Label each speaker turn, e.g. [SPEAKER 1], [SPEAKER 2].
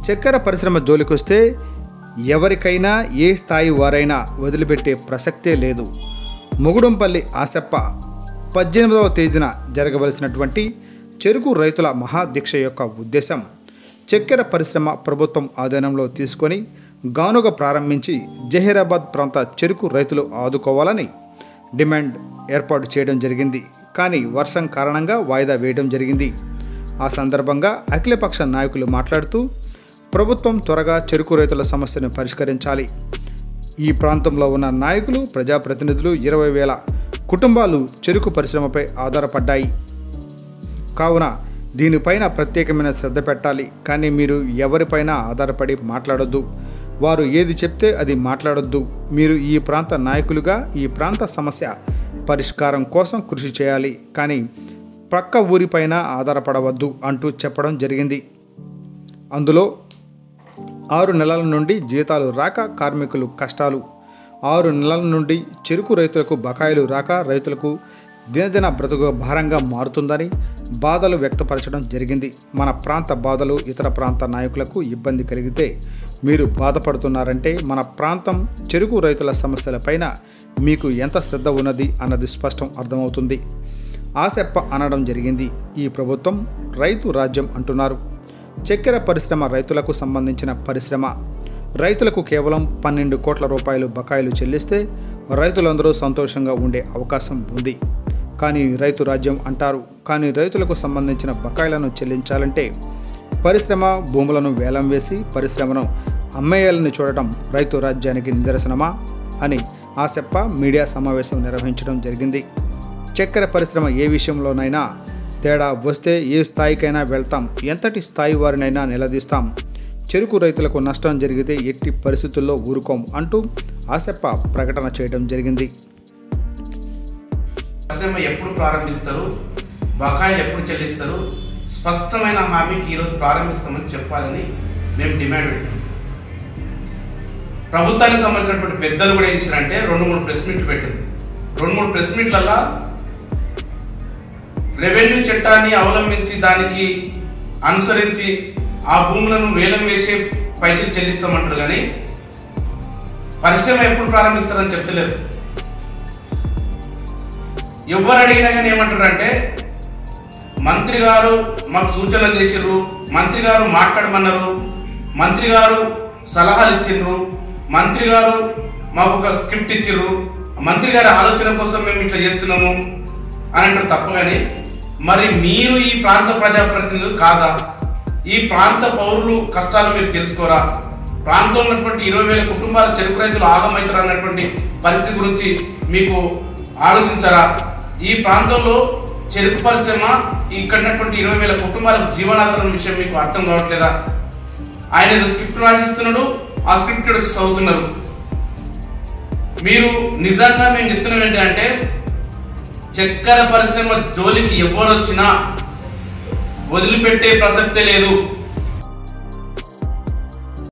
[SPEAKER 1] చక్కెర పరిశ్రమ జోలికొస్తే ఎవరికైనా ఏ స్థాయి వారైనా వదిలిపెట్టే ప్రసక్తే లేదు ముగుడంపల్లి ఆసెప్ప పద్దెనిమిదవ తేదీన జరగవలసినటువంటి చెరుకు రైతుల మహాదీక్ష యొక్క ఉద్దేశం చక్కెర పరిశ్రమ ప్రభుత్వం ఆధీనంలో తీసుకొని గానుగ ప్రారంభించి జహీరాబాద్ ప్రాంత చెరుకు రైతులు ఆదుకోవాలని డిమాండ్ ఏర్పాటు చేయడం జరిగింది కానీ వర్షం కారణంగా వాయిదా వేయడం జరిగింది ఆ సందర్భంగా అఖిలపక్ష నాయకులు మాట్లాడుతూ ప్రభుత్వం త్వరగా చెరుకు రైతుల సమస్యను పరిష్కరించాలి ఈ ప్రాంతంలో ఉన్న నాయకులు ప్రజాప్రతినిధులు ఇరవై వేల కుటుంబాలు చెరుకు పరిశ్రమపై ఆధారపడ్డాయి కావున దీనిపైన ప్రత్యేకమైన శ్రద్ధ పెట్టాలి కానీ మీరు ఎవరిపైన ఆధారపడి మాట్లాడొద్దు వారు ఏది చెప్తే అది మాట్లాడొద్దు మీరు ఈ ప్రాంత నాయకులుగా ఈ ప్రాంత సమస్య పరిష్కారం కోసం కృషి చేయాలి కానీ ప్రక్క ఊరిపైన ఆధారపడవద్దు అంటూ చెప్పడం జరిగింది అందులో ఆరు నెలల నుండి జీతాలు రాక కార్మికులు కష్టాలు ఆరు నెలల నుండి చెరుకు రైతులకు బకాయిలు రాక రైతులకు దినదిన బ్రతుకు భారంగా మారుతుందని బాధలు వ్యక్తపరచడం జరిగింది మన ప్రాంత బాధలు ఇతర ప్రాంత నాయకులకు ఇబ్బంది కలిగితే మీరు బాధపడుతున్నారంటే మన ప్రాంతం చెరుకు రైతుల సమస్యలపైన మీకు ఎంత శ్రద్ధ ఉన్నది అన్నది స్పష్టం అర్థమవుతుంది ఆసెప్ప అనడం జరిగింది ఈ ప్రభుత్వం రైతు రాజ్యం అంటున్నారు చక్కెర పరిశ్రమ రైతులకు సంబంధించిన పరిశ్రమ రైతులకు కేవలం పన్నెండు కోట్ల రూపాయలు బకాయిలు చెల్లిస్తే రైతులందరూ సంతోషంగా ఉండే అవకాశం ఉంది కానీ రైతు రాజ్యం అంటారు కానీ రైతులకు సంబంధించిన బకాయిలను చెల్లించాలంటే పరిశ్రమ భూములను వేలం వేసి పరిశ్రమను అమ్మేయాలని చూడటం రైతు రాజ్యానికి నిదర్శనమా అని ఆసెప్ప మీడియా సమావేశం నిర్వహించడం జరిగింది చక్కెర పరిశ్రమ ఏ విషయంలోనైనా తేడా వస్తే ఏ స్థాయికైనా వెళ్తాం ఎంతటి స్థాయి వారినైనా నిలదీస్తాం చెరుకు రైతులకు నష్టం జరిగితే ఎట్టి పరిస్థితుల్లో ఊరుకోం అంటూ ఆసెప్ప ప్రకటన చేయడం జరిగింది
[SPEAKER 2] పరిశ్రమ ఎప్పుడు ప్రారంభిస్తారు బకాయిలు ఎప్పుడు చెల్లిస్తారు స్పష్టమైన హామీకి ఈరోజు ప్రారంభిస్తామని చెప్పాలని మేము డిమాండ్ పెట్టాం ప్రభుత్వానికి సంబంధించినటువంటి పెద్దలు కూడా ఏం చేశారంటే రెండు మూడు ప్రెస్ మీట్లు పెట్టారు రెండు మూడు ప్రెస్ మీట్లలో రెవెన్యూ చట్టాన్ని అవలంబించి దానికి అనుసరించి ఆ భూములను వేలం వేసే పైసలు చెల్లిస్తామంటారు కానీ పరిశ్రమ ఎప్పుడు ప్రారంభిస్తారని చెప్తలేరు ఎవరు అడిగినా కానీ ఏమంటారు అంటే మంత్రి గారు మాకు సూచనలు చేసిర్రు మంత్రి గారు మాట్లాడమన్నారు మంత్రి గారు సలహాలు ఇచ్చిండ్రు మంత్రి గారు మాకు ఒక స్క్రిప్ట్ ఇచ్చిర్రు మంత్రి గారి ఆలోచన కోసం మేము ఇట్లా చేస్తున్నాము అని అంటారు తప్ప కానీ మరి మీరు ఈ ప్రాంత ప్రజాప్రతినిధులు కాదా ఈ ప్రాంత పౌరులు కష్టాలు మీరు తెలుసుకోరా ప్రాంతంలో ఉన్నటువంటి ఇరవై వేల కుటుంబాల చెరుకు రైతులు ఆగమవుతారు అన్నటువంటి పరిస్థితి గురించి మీకు ఆలోచించారా ఈ ప్రాంతంలో చెరుకు పరిశ్రమ ఇక్కడ ఉన్నటువంటి ఇరవై వేల కుటుంబాలకు జీవనాధారం విషయం మీకు అర్థం కావట్లేదా ఆయన ఏదో స్క్రిప్ట్ రాసిస్తున్నాడు ఆ స్క్రిప్ట్ వచ్చి చదువుతున్నారు మీరు నిజంగా మేము చెప్తున్నాం ఏంటంటే చక్కెర పరిశ్రమ జోలికి ఎవరు వచ్చినా వదిలిపెట్టే ప్రసక్తే లేదు